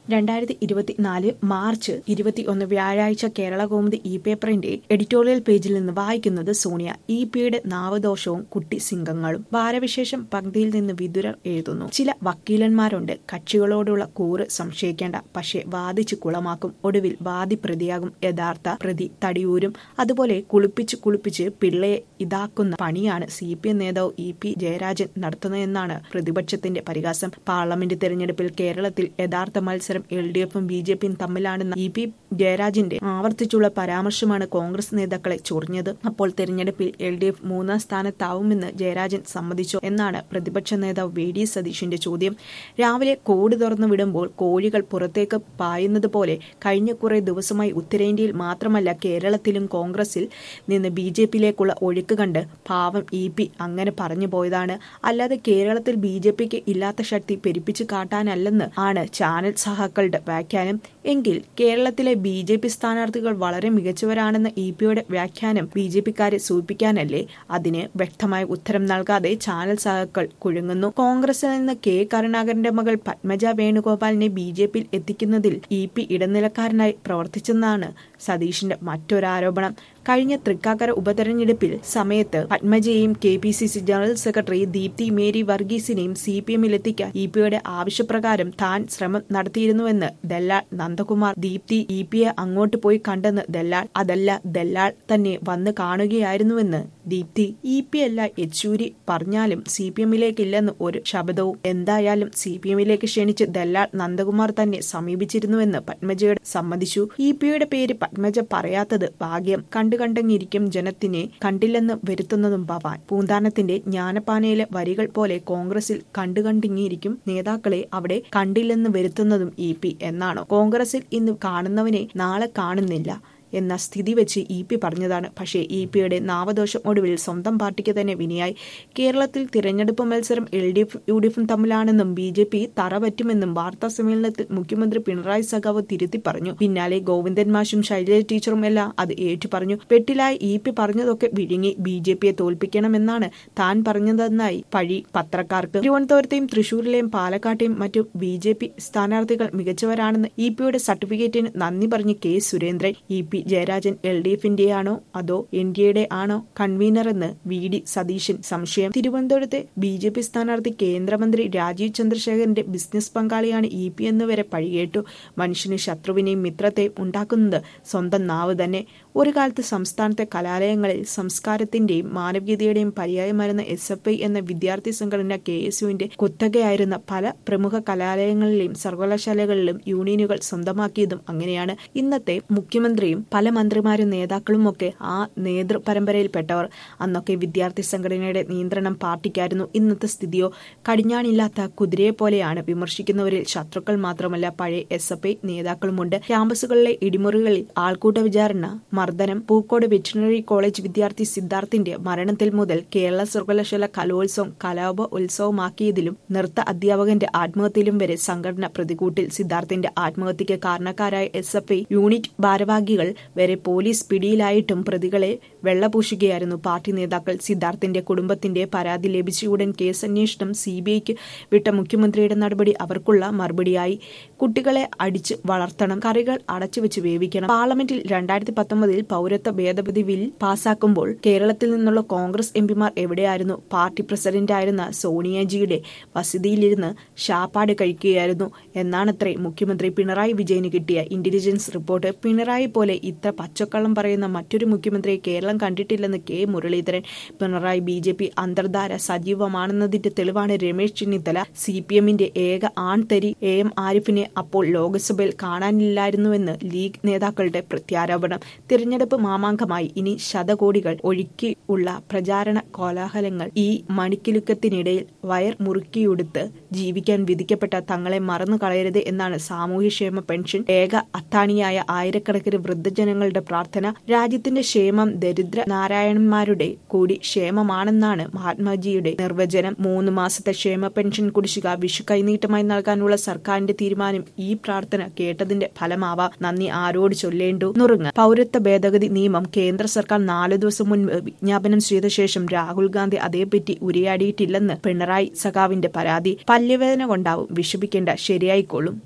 രണ്ടായിരത്തി ഇരുപത്തിനാല് മാർച്ച് ഇരുപത്തിയൊന്ന് വ്യാഴാഴ്ച കേരള കൗമുദി ഇ പേപ്പറിന്റെ എഡിറ്റോറിയൽ പേജിൽ നിന്ന് വായിക്കുന്നത് സോണിയ ഇ പിയുടെ നാവദോഷവും കുട്ടി സിംഗങ്ങളും ഭാരവിശേഷം പങ്ക്തിയിൽ നിന്ന് വിതുരർ എഴുതുന്നു ചില വക്കീലന്മാരുണ്ട് കക്ഷികളോടുള്ള കൂറ് സംശയിക്കേണ്ട പക്ഷേ വാദിച്ച് കുളമാക്കും ഒടുവിൽ വാദി പ്രതിയാകും യഥാർത്ഥ പ്രതി തടിയൂരും അതുപോലെ കുളിപ്പിച്ച് കുളിപ്പിച്ച് പിള്ളയെ ഇതാക്കുന്ന പണിയാണ് സി പി എം നേതാവ് ഇ പി ജയരാജൻ നടത്തുന്നതെന്നാണ് പ്രതിപക്ഷത്തിന്റെ പരിഹാസം പാർലമെന്റ് തെരഞ്ഞെടുപ്പിൽ കേരളത്തിൽ യഥാർത്ഥ മത്സരം എൽ ഡി എഫും ബി ജെ പിയും തമ്മിലാണെന്ന ഇ പി ജയരാജന്റെ ആവർത്തിച്ചുള്ള പരാമർശമാണ് കോൺഗ്രസ് നേതാക്കളെ ചൊറിഞ്ഞത് അപ്പോൾ തെരഞ്ഞെടുപ്പിൽ എൽ ഡി എഫ് മൂന്നാം സ്ഥാനത്താവുമെന്ന് ജയരാജൻ സമ്മതിച്ചോ എന്നാണ് പ്രതിപക്ഷ നേതാവ് വി ഡി സതീഷിന്റെ ചോദ്യം രാവിലെ കോടി തുറന്നു വിടുമ്പോൾ കോഴികൾ പുറത്തേക്ക് പായുന്നത് പോലെ കഴിഞ്ഞ കുറെ ദിവസമായി ഉത്തരേന്ത്യയിൽ മാത്രമല്ല കേരളത്തിലും കോൺഗ്രസിൽ നിന്ന് ബി ജെ പിയിലേക്കുള്ള ഒഴുക്ക് കണ്ട് പാവം ഇ പി അങ്ങനെ പറഞ്ഞു പോയതാണ് അല്ലാതെ കേരളത്തിൽ ബി ജെ പിക്ക് ഇല്ലാത്ത ശക്തി പെരുപ്പിച്ചു കാട്ടാനല്ലെന്ന് ആണ് ചാനൽ സഹാക്കളുടെ വ്യാഖ്യാനം എങ്കിൽ കേരളത്തിലെ ബി ജെ പി സ്ഥാനാർത്ഥികൾ വളരെ മികച്ചവരാണെന്ന ഇ പിയുടെ വ്യാഖ്യാനം ബി ജെ പിക്കാരെ സൂചിപ്പിക്കാനല്ലേ അതിന് വ്യക്തമായ ഉത്തരം നൽകാതെ ചാനൽ സഹാക്കൾ കുഴുങ്ങുന്നു കോൺഗ്രസിൽ നിന്ന് കെ കരുണാകരന്റെ മകൾ പത്മജ വേണുഗോപാലിനെ ബി ജെ പിയിൽ എത്തിക്കുന്നതിൽ ഇ പി ഇടനിലക്കാരനായി പ്രവർത്തിച്ചെന്നാണ് സതീഷിന്റെ മറ്റൊരാരോപണം കഴിഞ്ഞ തൃക്കാക്കര ഉപതെരഞ്ഞെടുപ്പിൽ സമയത്ത് പത്മജയെയും K P C C general secretary Deepthi Mary വർഗീസിനെയും സി പി എമ്മിലെത്തിക്കാൻ ഇ പിയുടെ ആവശ്യപ്രകാരം താൻ ശ്രമം നടത്തിയിരുന്നുവെന്ന് ദല്ലാൾ നന്ദകുമാർ ദീപ്തി ഇ പിയെ അങ്ങോട്ട് പോയി കണ്ടെന്ന് ദല്ലാൾ അതല്ല ദല്ലാൾ തന്നെ വന്ന് കാണുകയായിരുന്നുവെന്ന് ദീപ്തി ഇ പി അല്ല യെച്ചൂരി പറഞ്ഞാലും സി പി എമ്മിലേക്കില്ലെന്ന് ഒരു ശബ്ദവും എന്തായാലും സി പി എമ്മിലേക്ക് ക്ഷണിച്ച് ദല്ലാൾ നന്ദകുമാർ തന്നെ സമീപിച്ചിരുന്നുവെന്ന് പത്മജയുടെ സമ്മതിച്ചു ഇ പിയുടെ പേര് പത്മജ പറയാത്തത് ഭാഗ്യം കണ്ടു കണ്ടങ്ങിരിക്കും ജനത്തിനെ കണ്ടില്ലെന്ന് വരുത്തുന്നതും ഭവാൻ പൂന്താനത്തിന്റെ ജ്ഞാനപ്പാനയിലെ വരികൾ പോലെ കോൺഗ്രസിൽ കണ്ടു കണ്ടിങ്ങിയിരിക്കും നേതാക്കളെ അവിടെ കണ്ടില്ലെന്ന് വരുത്തുന്നതും ഇ പി എന്നാണോ കോൺഗ്രസിൽ ഇന്ന് കാണുന്നവനെ നാളെ കാണുന്നില്ല എന്ന സ്ഥിതി വെച്ച് ഇ പി പറഞ്ഞതാണ് പക്ഷേ ഇ പിയുടെ നാവദോഷം ഒടുവിൽ സ്വന്തം പാർട്ടിക്ക് തന്നെ വിനിയായി കേരളത്തിൽ തിരഞ്ഞെടുപ്പ് മത്സരം L D F U D എഫും തമ്മിലാണെന്നും ബി ജെ പി തറ പറ്റുമെന്നും വാർത്താ സമ്മേളനത്തിൽ മുഖ്യമന്ത്രി പിണറായി സഖാവ് തിരുത്തി പറഞ്ഞു പിന്നാലെ ഗോവിന്ദൻ മാഷും ശൈലജ ടീച്ചറും എല്ലാം അത് ഏറ്റു പറഞ്ഞു വെട്ടിലായി ഇ പി പറഞ്ഞതൊക്കെ വിഴുങ്ങി ബി ജെ പിയെ തോൽപ്പിക്കണമെന്നാണ് താൻ പറഞ്ഞതെന്നായി പഴി പത്രക്കാർക്ക് തിരുവനന്തപുരത്തെയും തൃശൂരിലെയും പാലക്കാട്ടെയും മറ്റു ബി ജെ പി സ്ഥാനാർത്ഥികൾ മികച്ചവരാണെന്ന് ഇ പിയുടെ സർട്ടിഫിക്കറ്റിന് നന്ദി പറഞ്ഞ് K Surendran E P Jayarajan L D എഫിന്റെയാണോ അതോ എൻ ഡി എയുടെ ആണോ കൺവീനർ എന്ന് വി ഡി സതീശൻ സംശയം തിരുവനന്തപുരത്തെ ബി ജെ പി സ്ഥാനാർത്ഥി കേന്ദ്രമന്ത്രി രാജീവ് ചന്ദ്രശേഖരന്റെ ബിസിനസ് പങ്കാളിയാണ് ഇ പി എന്നുവരെ പഴികേട്ടു മനുഷ്യന് ശത്രുവിനെയും മിത്രത്തെയും ഉണ്ടാക്കുന്നത് സ്വന്തം നാവ് തന്നെ ഒരു കാലത്ത് സംസ്ഥാനത്തെ കലാലയങ്ങളിൽ സംസ്കാരത്തിന്റെയും മാനവികതയുടെയും പര്യായമായിരുന്ന എസ് എഫ് ഐ എന്ന വിദ്യാർത്ഥി സംഘടന കെ എസ് യുവിന്റെ കുത്തകയായിരുന്ന പല പ്രമുഖ കലാലയങ്ങളിലെയും സർവകലാശാലകളിലും യൂണിയനുകൾ സ്വന്തമാക്കിയതും അങ്ങനെയാണ് ഇന്നത്തെ മുഖ്യമന്ത്രിയും പല മന്ത്രിമാരും നേതാക്കളും ഒക്കെ ആ നേതൃ പരമ്പരയിൽപ്പെട്ടവർ അന്നൊക്കെ വിദ്യാർത്ഥി സംഘടനയുടെ നിയന്ത്രണം പാർട്ടിക്കായിരുന്നു ഇന്നത്തെ സ്ഥിതിയോ കടിഞ്ഞാണില്ലാത്ത കുതിരയെ പോലെയാണ് വിമർശിക്കുന്നവരിൽ ശത്രുക്കൾ മാത്രമല്ല പഴയ എസ് എഫ് ഐ നേതാക്കളുമുണ്ട് ക്യാമ്പസുകളിലെ ഇടിമുറികളിൽ ആൾക്കൂട്ട വിചാരണ മർദ്ദനം പൂക്കോട് വെറ്റിനറി കോളേജ് വിദ്യാർത്ഥി സിദ്ധാർത്ഥിന്റെ മരണത്തിൽ മുതൽ കേരള സർവകലാശാല കലോത്സവം കലാപ ഉത്സവമാക്കിയതിലും നൃത്ത അധ്യാപകന്റെ ആത്മഹത്യയിലും വരെ സംഘടന പ്രതികൂട്ടിൽ സിദ്ധാർത്ഥിന്റെ ആത്മഹത്യക്ക് കാരണക്കാരായ എസ് എഫ് ഐ യൂണിറ്റ് ഭാരവാഹികൾ വരെ പോലീസ് പിടിയിലായിട്ടും പ്രതികളെ വെള്ളപൂശുകയായിരുന്നു പാർട്ടി നേതാക്കൾ സിദ്ധാർത്ഥിന്റെ കുടുംബത്തിന്റെ പരാതി ലഭിച്ചയുടൻ കേസന്വേഷണം സി ബി ഐക്ക് വിട്ട മുഖ്യമന്ത്രിയുടെ നടപടി അവർക്കുള്ള മറുപടിയായി കുട്ടികളെ അടിച്ച് വളർത്തണം കറികൾ അടച്ചുവെച്ച് വേവിക്കണം പാർലമെന്റിൽ രണ്ടായിരത്തി പത്തൊമ്പതിൽ പൌരത്വ ഭേദഗതി ബിൽ പാസാക്കുമ്പോൾ കേരളത്തിൽ നിന്നുള്ള കോൺഗ്രസ് എംപിമാർ എവിടെയായിരുന്നു പാർട്ടി പ്രസിഡന്റായിരുന്ന സോണിയാജിയുടെ വസതിയിലിരുന്ന് ഷാപ്പാട് കഴിക്കുകയായിരുന്നു എന്നാണത്രേ മുഖ്യമന്ത്രി പിണറായി വിജയന് കിട്ടിയ ഇന്റലിജൻസ് റിപ്പോർട്ട് പിണറായി പോലെ ഇത്ര പച്ചക്കള്ളം പറയുന്ന മറ്റൊരു മുഖ്യമന്ത്രിയെ കേരളം കണ്ടിട്ടില്ലെന്ന് K Muraleedharan Pinarayi B J P അന്തർധാര സജീവമാണെന്നതിന്റെ തെളിവാണ് രമേശ് ചെന്നിത്തല സി പി എമ്മിന്റെ ഏക ആൺതരി എ എം ആരിഫിനെ അപ്പോൾ ലോക്സഭയിൽ കാണാനില്ലായിരുന്നുവെന്ന് ലീഗ് നേതാക്കളുടെ പ്രത്യാരോപണം തിരഞ്ഞെടുപ്പ് മാമാങ്കമായി ഇനി ശതകോടികൾ ഒഴുക്കി ഉള്ള പ്രചാരണ കോലാഹലങ്ങൾ ഈ മണിക്കിലുക്കത്തിനിടയിൽ വയർ മുറുക്കിയെടുത്ത് ജീവിക്കാൻ വിധിക്കപ്പെട്ട തങ്ങളെ മറന്നു കളയരുത് എന്നാണ് സാമൂഹ്യക്ഷേമ പെൻഷൻ ഏക അത്താണിയായ ആയിരക്കണക്കിന് വൃദ്ധജനങ്ങളുടെ പ്രാർത്ഥന രാജ്യത്തിന്റെ ക്ഷേമം ദരിദ്ര നാരായണന്മാരുടെ കൂടി ക്ഷേമമാണെന്നാണ് മഹാത്മാജിയുടെ നിർവചനം മൂന്ന് മാസത്തെ ക്ഷേമ പെൻഷൻ കുടിശ്ശിക വിഷു കൈനീട്ടമായി നൽകാനുള്ള സർക്കാരിന്റെ തീരുമാനം ഈ പ്രാർത്ഥന കേട്ടതിന്റെ ഫലമാവാം നന്ദി ആരോട് ചൊല്ലേണ്ടു നുറുങ്ങ് പൌരത്വ ഭേദഗതി നിയമം കേന്ദ്ര സർക്കാർ നാലു ദിവസം മുൻപ് വിജ്ഞാപനം ചെയ്ത ശേഷം രാഹുൽ ഗാന്ധി അതേപ്പറ്റി ഉരിയാടിയിട്ടില്ലെന്ന് പിണറായി സഖാവിന്റെ പരാതി പല്യവേദന കൊണ്ടാവും വിഷമിക്കേണ്ട ശരിയായിക്കോളും